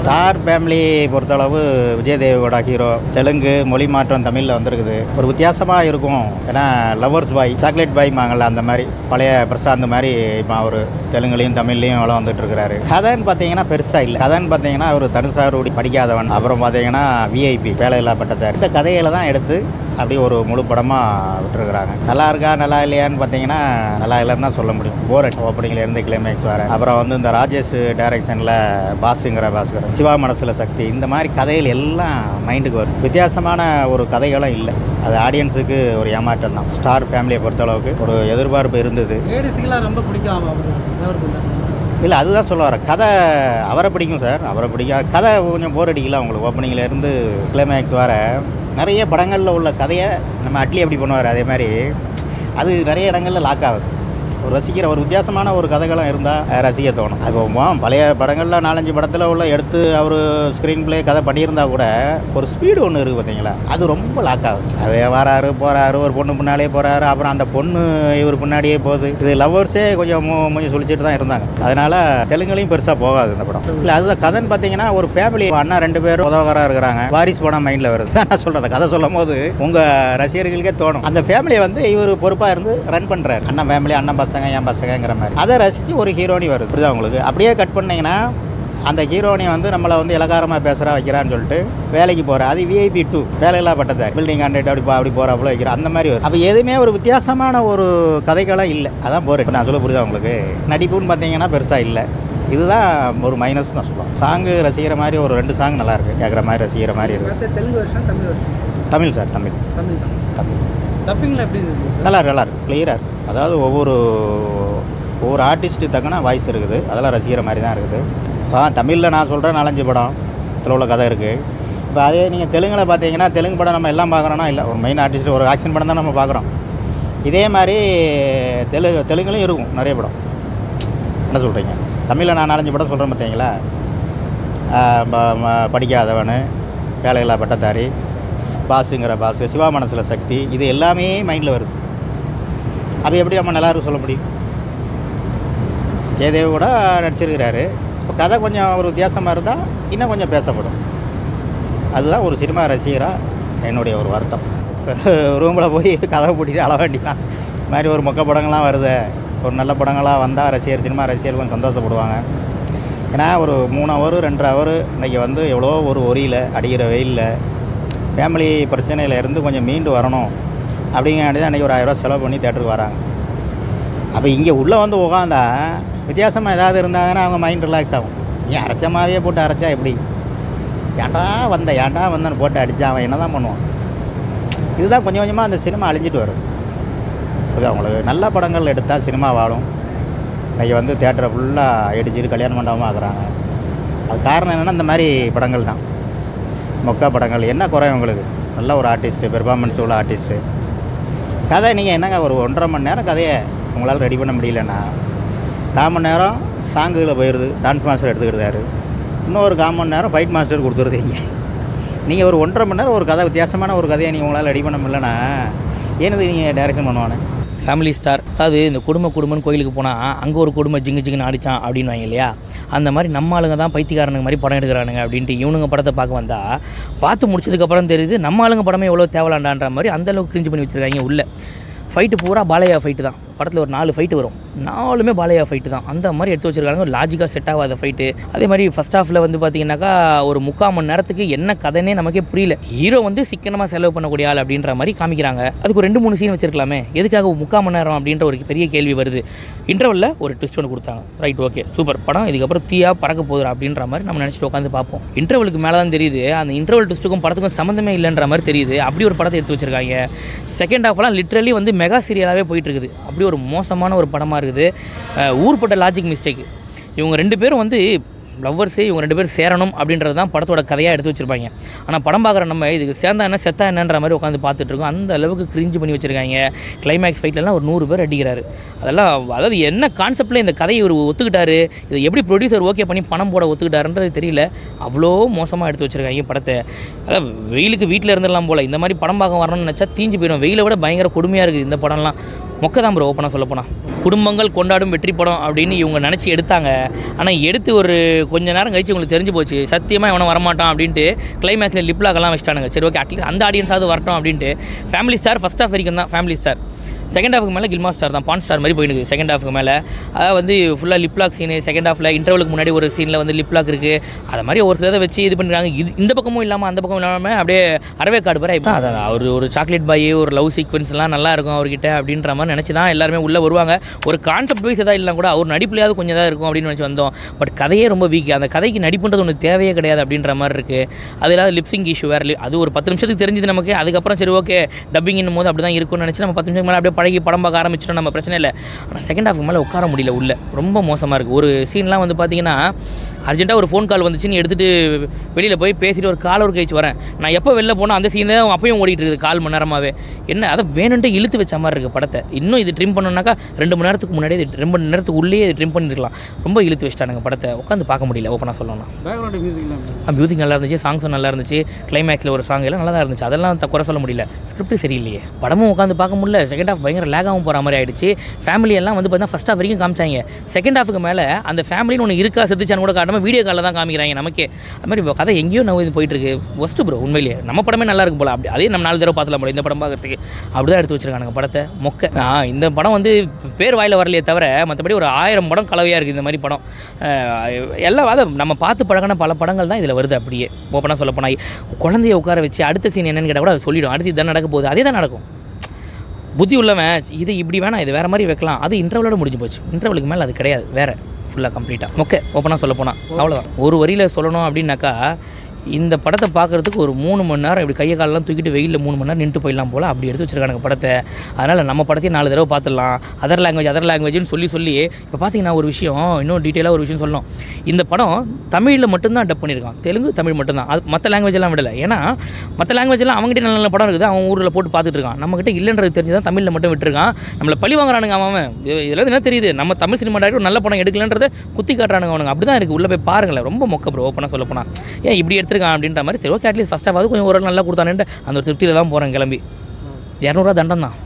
Star family பொறுத்தளவு Vijay Deve Gowda hero Telugu மொழி மாற்றம் தமிழில் வந்திருக்குது ஒரு வித்தியாசமாக இருக்கும் ஏன்னா லவர்ஸ் பாய் சாக்லேட் பாய் மாங்கல்ல அந்த மாதிரி பழைய பிரசாந்த் மாதிரி இப்போ அவர் தெலுங்குலையும் தமிழ்லையும் வளம் வந்துட்டு இருக்கிறாரு கதைன்னு பார்த்தீங்கன்னா பெருசாக இல்லை கதைன்னு பார்த்தீங்கன்னா அவர் தனுசாரோடி படிக்காதவன் அப்புறம் பார்த்தீங்கன்னா விஐபி வேலையில்லா பட்டத்தார் இந்த கதையில தான் எடுத்து அப்படியே ஒரு முழு படமாக விட்டுருக்குறாங்க நல்லா இருக்கா நல்லா இல்லையான்னு பார்த்தீங்கன்னா நல்லா இல்லைன்னு தான் சொல்ல முடியும் போர் ஓப்பனிங்ல இருந்து கிளைமேக்ஸ் வர அப்புறம் வந்து இந்த ராஜேஷ் டைரக்ஷனில் பாஸுங்கிற பாஸ்கர் சிவா மனசில் சக்தி இந்த மாதிரி கதைகள் எல்லாம் மைண்டுக்கு வரும் வித்தியாசமான ஒரு கதைகளும் இல்லை அது ஆடியன்ஸுக்கு ஒரு ஏமாற்றம் தான் ஸ்டார் ஃபேமிலியை பொறுத்தளவுக்கு ஒரு எதிர்பார்ப்பு இருந்தது லேடிஸுக்கெல்லாம் ரொம்ப பிடிக்கும் அவர் தேவர்குண்டா இல்லை அதுதான் சொல்ல வரேன் கதை அவரை பிடிக்கும் சார் அவரை பிடிக்கும் கதை கொஞ்சம் போர் அடிக்கல உங்களுக்கு ஓப்பனிங்ல இருந்து கிளைமேக்ஸ் வர நிறைய படங்களில் உள்ள கதையை நம்ம அட்லி எப்படி பண்ணுவார் அதே மாதிரி அது நிறைய இடங்களில் லாக் ஆகுது ஒரு ரசிக்கிற ஒரு வித்தியாசமான ஒரு கதைகளும் இருந்தால் ரசிக்க தோணும் அது மோ- பழைய படங்களில் நாலஞ்சு படத்தில் உள்ள எடுத்து அவர் ஸ்க்ரீன் ப்ளே கதை பண்ணியிருந்தா கூட ஒரு ஸ்பீடு ஒன்று இருக்குது பார்த்தீங்களா அது ரொம்ப லாக் ஆகுது அது வராரு போகிறாரு ஒரு பொண்ணு பின்னாலே போகிறாரு அப்புறம் அந்த பொண்ணு இவர் பின்னாடியே போகுது இது லவ்வர்ஸே கொஞ்சம் மூ- கொஞ்சம் சொல்லிச்சிட்டு தான் இருந்தாங்க அதனால் தெலுங்குலையும் பெருசாக போகாது இந்த படம் இல்லை அதுதான் கதைன்னு பார்த்தீங்கன்னா ஒரு ஃபேமிலி அண்ணா ரெண்டு பேரும் உதவகராக இருக்கிறாங்க வாரிசு படம் மைண்டில் வருது நான் சொல்கிறேன் கதை சொல்லும் போது உங்கள் ரசிகர்களுக்கே தோணும் அந்த ஃபேமிலியை வந்து இவர் பொறுப்பாக இருந்து ரன் பண்ணுறாரு அண்ணன் ஃபேமிலி அண்ணன் பசங்க என் பசங்கங்கிற மாதிரி அதை ரசித்து ஒரு ஹீரோனி வருது புரியுதா உங்களுக்கு அப்படியே கட் பண்ணீங்கன்னா அந்த ஹீரோனி வந்து நம்மளை வந்து இலக்காரமாக பேசுகிறா வைக்கிறான்னு சொல்லிட்டு வேலைக்கு போகிற அது விஐபி டூ வேலையில்லா பட்டதார் பில்டிங் கான்ட்ராக்ட் அப்படி போ அப்படி போகிறாப்புல வைக்கிற அந்த மாதிரி வரும் அப்போ எதுவுமே ஒரு வித்தியாசமான ஒரு கதைகளும் இல்லை அதான் போர் நான் சொல்ல புரியுதா உங்களுக்கு நடிப்புன்னு பார்த்தீங்கன்னா பெருசாக இல்லை இதுதான் ஒரு மைனஸ் தான் சொல்லலாம் சாங்கு ரசிக்கிற மாதிரி ஒரு ரெண்டு சாங் நல்லா இருக்கு கேட்குற மாதிரி ரசிக்கிற மாதிரி இருக்கு அடுத்த தெலுங்கு வருஷம் தமிழ் வருஷம் தமிழ் சார் தமிழ் தமிழ் தான் தமிழ் டப்பிங்கில் எப்படி இருந்தது நல்லா இருக்கு நல்லா இருக்கு கிளியராக இருக்கு அதாவது ஒவ்வொரு ஒவ்வொரு ஆர்டிஸ்ட்டு தக்கன வாய்ஸ் இருக்குது அதெல்லாம் ரசிக்கிற மாதிரி தான் இருக்குது இப்போ தமிழில் நான் சொல்கிறேன் நாலஞ்சு படம் இதில் உள்ள கதை இருக்குது இப்போ அதே நீங்கள் தெலுங்கில் பார்த்தீங்கன்னா தெலுங்கு படம் நம்ம எல்லாம் பார்க்குறோன்னா இல்லை ஒரு மெயின் ஆர்டிஸ்ட் ஒரு ஆக்ஷன் படம் தான் நம்ம பார்க்குறோம் இதே மாதிரி தெலுங்கு தெலுங்குலையும் இருக்கும் நிறைய படம் என்ன சொல்கிறீங்க தமிழில் நான் நாலஞ்சு படம் சொல்கிறேன் பார்த்தீங்களா ஆஹ் ப- ம- படிக்காதவன் வேலையில்லா பட்டதாரி பாஸுங்கிற பாஸு சிவா மனசில் சக்தி இது எல்லாமே மைண்டில் வருது அப்போ எப்படி நம்ம நல்லா இருக்கு சொல்ல முடியும் ஜெயதேவ் கூட நடிச்சிருக்கிறாரு இப்போ கதை கொஞ்சம் ஒரு வித்தியாசமாக இருந்தால் இன்னும் கொஞ்சம் பேசப்படும் அதுதான் ஒரு சினிமா ரசிகராக என்னுடைய ஒரு வருத்தம் ரூமில் போய் கதை பூட்டிட்டு அள வேண்டிதான் இது மாதிரி ஒரு மொக்க படங்கள்லாம் வருது ஒரு நல்ல படங்களாக வந்தால் ரசிகர் சினிமா ரசிகர் கொஞ்சம் சந்தோஷப்படுவாங்க ஏன்னா ஒரு மூணு ஹவர் ரெண்டரை ஹவர் இன்றைக்கி வந்து எவ்வளோ ஒரு ஒரியில் அடிக்கிற வெயிலில் ஃபேமிலி பிரச்சனையில இருந்து கொஞ்சம் மீண்டு வரணும் அப்படிங்காண்டி தான் அன்றைக்கி ஒரு ஆயிரரூவா செலவு பண்ணி தேட்டருக்கு வராங்க அப்போ இங்கே உள்ளே வந்து உட்காந்தா வித்தியாசமாக ஏதாவது இருந்தாங்கன்னா அவங்க மைண்ட் ரிலாக்ஸ் ஆகும் நீ அரைச்சமாவே போட்டு அரைச்சா எப்படி ஏன்டா வந்த ஏன்டா வந்தேன்னு போட்டு அடித்தா அவன் என்ன தான் பண்ணுவான் இதுதான் கொஞ்சம் கொஞ்சமாக அந்த சினிமா அழிஞ்சிட்டு வருது புரியுதா உங்களுக்கு நல்ல படங்கள் எடுத்தால் சினிமா வாழும் இன்றைக்கி வந்து தேட்டரை ஃபுல்லாக அடிச்சுட்டு கல்யாண மண்டபமாக ஆக்குறாங்க அது காரணம் என்னென்னா இந்த மாதிரி படங்கள் தான் மொக்கா படங்கள் என்ன குறை உங்களுக்கு நல்ல ஒரு ஆர்டிஸ்ட்டு பெர்ஃபார்மன்ஸ் உள்ள ஆர்டிஸ்ட்டு கதை நீங்கள் என்னங்க ஒரு ஒன்றரை மணி நேரம் கதையை உங்களால் ரெடி பண்ண முடியலன்னா கால் மணி நேரம் சாங்குகளில் போயிடுது டான்ஸ் மாஸ்டர் எடுத்துக்கிட்டாரு இன்னொரு கால் மணி நேரம் ஃபைட் மாஸ்டர் கொடுத்துருதீங்க நீங்கள் ஒரு ஒன்றரை மணி நேரம் ஒரு கதை வித்தியாசமான ஒரு கதையை நீங்கள் உங்களால் ரெடி பண்ண முடியலன்னா ஏனது நீங்கள் டைரக்ஷன் பண்ணுவானே ஃபேமிலி ஸ்டார் அதாவது இந்த குடும்ப குடும்பம்னு கோயிலுக்கு போனால் அங்கே ஒரு குடும்பம் ஜிங்கு ஜிங்குன்னு அடித்தான் அப்படின்வாங்க இல்லையா அந்த மாதிரி நம்ம ஆளுங்க தான் பைத்தியக்காரனுங்க மாதிரி படம் எடுக்கிறானுங்க அப்படின்ட்டு இவனுங்க படத்தை பார்க்க வந்தால் பார்த்து முடிச்சதுக்கப்புறம் தெரியுது நம்ம ஆளுங்க படமே எவ்வளோ தேவலாண்டான்ற மாதிரி அந்த அளவுக்கு கிரிஞ்சு பண்ணி வச்சுருக்காங்க உள்ள ஃபைட்டு பூரா பாலையா ஃபைட்டு தான் படத்தில் ஒரு நாலு ஃபைட்டு வரும் நாலுமே பாலையா ஃபைட்டு தான் அந்த மாதிரி எடுத்து வச்சிருக்காங்க ஒரு லாஜிக்காக செட் ஆகாத ஃபைட்டு அதே மாதிரி ஃபர்ஸ்ட் ஹாஃபில் வந்து பார்த்தீங்கன்னாக்கா ஒரு முக்கால் மணி நேரத்துக்கு என்ன கதைனே நமக்கே புரியல ஹீரோ வந்து சிக்கனமாக செலவு பண்ணக்கூடிய ஆள் அப்படின்ற மாதிரி காமிக்கிறாங்க அதுக்கு ஒரு ரெண்டு மூணு சீன் வச்சிருக்கலாமே எதுக்காக முக்கால் மணி நேரம் அப்படின்ற ஒரு பெரிய கேள்வி வருது இன்டர்வலில் ஒரு ட்விஸ்ட் ஒன்று கொடுத்தாங்க ரைட் ஓகே சூப்பர் படம் இதுக்கப்புறம் தீயா பறக்க போகுது அப்படின்ற மாதிரி நம்ம நினச்சிட்டு உட்காந்து பார்ப்போம் இன்டர்வலுக்கு மேலே தான் தெரியுது அந்த இன்டர்வல் ட்விஸ்ட்டுக்கும் படத்துக்கும் சம்மந்தமே இல்லைன்ற மாதிரி தெரியுது அப்படி ஒரு படத்தை எடுத்து வச்சிருக்காங்க செகண்ட் ஹாஃப்லாம் லிட்ரலி வந்து மெகா சீரியலாகவே போயிட்டு இருக்குது அப்படி ஒரு மோசமான ஒரு படமாக இருக்குது அஹ் ஊர்பட்ட லாஜிக் மிஸ்டேக் இவங்க ரெண்டு பேரும் வந்து லவ்வர்ஸே இவங்க ரெண்டு பேரும் சேரணும் அப்படின்றது தான் படத்தோட கதையாக எடுத்து வச்சிருப்பாங்க ஆனால் படம் பார்க்குற நம்ம இதுக்கு சேர்ந்தா என்ன செத்தா என்னன்ற மாதிரி உட்காந்து பார்த்துட்டு இருக்கோம் அந்த அளவுக்கு கிரிஞ்சு பண்ணி வச்சிருக்காங்க கிளைமேக்ஸ் ஃபைட்லலாம் ஒரு நூறு பேர் அடிக்கிறாரு அதெல்லாம் அதாவது என்ன கான்செப்டில் இந்த கதையை இவர் ஒத்துக்கிட்டாரு இதை எப்படி ப்ரொடியூசர் ஓகே பண்ணி பணம் போட ஒத்துக்கிட்டாருன்றது தெரியல அவ்வளோ மோசமாக எடுத்து வச்சிருக்காங்க படத்தை அதாவது வெயிலுக்கு வீட்டில் இருந்துடலாம் போல் இந்த மாதிரி படம் பார்க்க வரணும்னு நினச்சா தீஞ்சு போயிடும் வெயிலை விட பயங்கர கொடுமையாக இருக்குது இந்த படம்லாம் மொக்க தான் ப்ரோ ஓப்பனாக சொல்ல போனால் குடும்பங்கள் கொண்டாடும் வெற்றி படம் அப்படின்னு இவங்க நினச்சி எடுத்தாங்க ஆனால் எடுத்து ஒரு கொஞ்ச நேரம் கழிச்சு உங்களுக்கு தெரிஞ்சு போச்சு சத்தியமாக இவனை வரமாட்டான் அப்படின்ட்டு கிளைமேக்ஸில் லிப்லாக்கெல்லாம் வச்சிட்டானுங்க சரி ஓகே அட்லீஸ்ட் அந்த ஆடியன்ஸாவது வரட்டும் அப்படின்ட்டு ஃபேமிலி ஸ்டார் ஃபஸ்ட் ஹாஃப் வரைக்கும் தான் ஃபேமிலி ஸ்டார் செகண்ட் ஹாஃப்க்கு மேலே கில்மா ஸ்டார் தான் பான் ஸ்டார் மாதிரி போயிடுது செகண்ட் ஹாஃப்க்கு மேலே அதாவது வந்து ஃபுல்லாக லிப்லாக் சீனு செகண்ட் ஹாஃபில் இன்டர்வலுக்கு முன்னாடி ஒரு சீனில் வந்து லிப்லாக் இருக்குது அது மாதிரி ஒரு சிலதை வச்சு இது பண்ணிருக்காங்க இது இந்த பக்கமும் இல்லாமல் அந்த பக்கமும் இல்லாமல் அப்படியே அரவே கார்டு பாரு இப்போ அதான் அவர் ஒரு சாக்லேட் பாய் ஒரு லவ் சீக்வன்ஸ்லாம் நல்லா இருக்கும் அவர்கிட்ட அப்படின்ற மாதிரி நினச்சி தான் எல்லாருமே உள்ளே வருவாங்க ஒரு கான்செப்ட் வைஸ் எதாவது இல்லை கூட அவர் நடிப்புலையாவது கொஞ்சம் தான் இருக்கும் அப்படின்னு நினச்சி வந்தோம் பட் கதையே ரொம்ப வீக் அந்த கதைக்கு நடிப்புன்றது ஒன்று தேவையே கிடையாது அப்படின்ற மாதிரி இருக்குது அது இல்லாத லிப்சிங் இஷ்யூ வேறு அது ஒரு பத்து நிமிஷத்துக்கு தெரிஞ்சது நமக்கு அதுக்கப்புறம் சரி ஓகே டப்பிங் போது அப்படி தான் இருக்கும்னு நினச்சி நம்ம பத்து நிமிஷம் மேலே அப்படியே பழகி படம் பார்க்க ஆரம்பிச்சிட்டோம் நம்ம பிரச்சனை இல்லை ஆனால் செகண்ட் ஹாஃப்க்கு மேலே உட்கார முடியல உள்ள ரொம்ப மோசமாக இருக்குது ஒரு சீன்லாம் வந்து பார்த்தீங்கன்னா அர்ஜென்ட்டாக ஒரு ஃபோன் கால் வந்துச்சுன்னு எடுத்துகிட்டு வெளியில் போய் பேசிட்டு ஒரு கால் ஒரு கழிச்சு வரேன் நான் எப்போ வெளில போனால் அந்த சீன் தான் அப்பயும் ஓடிட்டு இருக்குது கால் மணி நேரமாகவே என்ன அதை வேணுன்ட்டு இழுத்து வச்ச மாதிரி இருக்குது படத்தை இன்னும் இது ட்ரிம் பண்ணோம்னாக்கா ரெண்டு மணி நேரத்துக்கு முன்னாடியே இது ரெண்டு மணி நேரத்துக்கு உள்ளே இது ட்ரிம் பண்ணிருக்கலாம் ரொம்ப இழுத்து வச்சிட்டானுங்க படத்தை உட்காந்து பார்க்க முடியல ஓப்பனாக சொல்லலாம் பேக்ரவுண்ட் மியூசிக்லாம் மியூசிக் நல்லா இருந்துச்சு சாங்ஸும் நல்லா இருந்துச்சு கிளைமேக்ஸில் ஒரு சாங் எல்லாம் நல்லா தான் இருந்துச்சு அதெல்லாம் த- குறை சொல்ல முடியல ஸ்கிரிப்ட் சரியில்லையே படமும் உட்காந்து பார்க்க முடியல செகண்ட் ஹாஃப் பயங்கர லேகாகவும் போகிற மாதிரி ஆயிடுச்சு ஃபேமிலி எல்லாம் வந்து பார்த்தா ஃபஸ்ட் ஹாஃப் வரைக்கும் காமிச்சாங்க செகண்ட் ஹாஃபுக்கு மேலே அந்த ஃபேமிலின்னு ஒன்று இருக்கா செத்துச்சான்னு கூட காட்டாமல் வீடியோ காலில் தான் காமிக்கிறாங்க நமக்கே அது மாதிரி கதை எங்கேயோ நம்ம இது போயிட்டு இருக்கு ஒஸ்ட்டு ப்ரோ உண்மையிலேயே நம்ம படமே நல்லா இருக்கு போல அப்படி அதே நம்ம நாலு தடவை பார்த்துலாம் போல இந்த படம் பார்க்கறதுக்கு அப்படி தான் எடுத்து வச்சிருக்கானுங்க படத்தை மொக்க நான் இந்த படம் வந்து பேர் வாயில வரலையே தவிர மற்றபடி ஒரு ஆயிரம் படம் கலவையாக இருக்குது இந்த மாதிரி படம் அஹ் எல்லாம் அதை நம்ம பார்த்து பழகின பல படங்கள் தான் இதில் வருது அப்படியே ஓப்பனாக சொல்ல போனால் குழந்தைய உட்கார வச்சு அடுத்த சீன் என்னன்னு கேட்டால் கூட அது சொல்லிடும் அடுத்து இதான் நடக்க போகுது அதே தான் நடக்கும் புத்தி உள்ளவன் இது இப்படி வேணாம் இது வேறு மாதிரி வைக்கலாம் அது இன்டர்வலோட முடிஞ்சு போச்சு இன்டர்வலுக்கு மேலே அது கிடையாது வேறு ஃபுல்லாக கம்ப்ளீட்டாக ஓகே ஓப்பனாக சொல்ல போனால் அவ்வளோதான் ஒரு வரியில் சொல்லணும் அப்படின்னாக்கா இந்த படத்தை பார்க்குறதுக்கு ஒரு மூணு மணி நேரம் இப்படி கையை காலெல்லாம் தூக்கிட்டு வெயிலில் மூணு மணி நேரம் நின்று போயிடலாம் போல் அப்படி எடுத்து வச்சிருக்கானுங்க படத்தை அதனால் நம்ம படத்தையும் நாலு தடவை பார்த்துடலாம் அதர் லாங்குவேஜ் அதர் லாங்குவேஜ்னு சொல்லி சொல்லி இப்போ பார்த்தீங்கன்னா ஒரு விஷயம் இன்னும் டீட்டெயிலாக ஒரு விஷயம் சொல்லணும் இந்த படம் தமிழில் மட்டும்தான் டப் பண்ணியிருக்கான் தெலுங்கு தமிழ் மட்டும்தான் அது மற்ற லாங்குவேஜ் எல்லாம் விடலை ஏன்னா மற்ற லாங்குவேஜ் எல்லாம் அவங்ககிட்ட நல்ல நல்ல படம் இருக்குது அவன் ஊரில் போட்டு பார்த்துட்டு இருக்கான் நம்மகிட்ட இல்லைன்றது தெரிஞ்சு தான் தமிழில் மட்டும் விட்டுருக்கான் நம்மளை பழி வாங்குறானுங்க அவன் அவன். இது- இதுல என்ன தெரியுது நம்ம தமிழ் சினிமா டேரக்டர் ஒரு நல்ல படம் எடுக்கலன்றதை குத்தி காட்டுறானுங்க அவனுங்க அப்படி தான் இருக்குது உள்ளே போய் பாருங்களேன் ரொம்ப மொக்க ப்ரோ ஓப்பனாக சொல்ல போனால் ஏன் இப்படி எடுத்திருக்கான் அப்படின்ற மாதிரி சரி ஓகே அட்லீஸ்ட் ஃபஸ்ட் ஆஃப் கொஞ்சம் ஒரு நல்லா கொடுத்தானேன்ட்டு அந்த ஒரு திருப்தியில் தான் போகிறேன் கிளம்பி இரநூறுவா தண்டம் தான்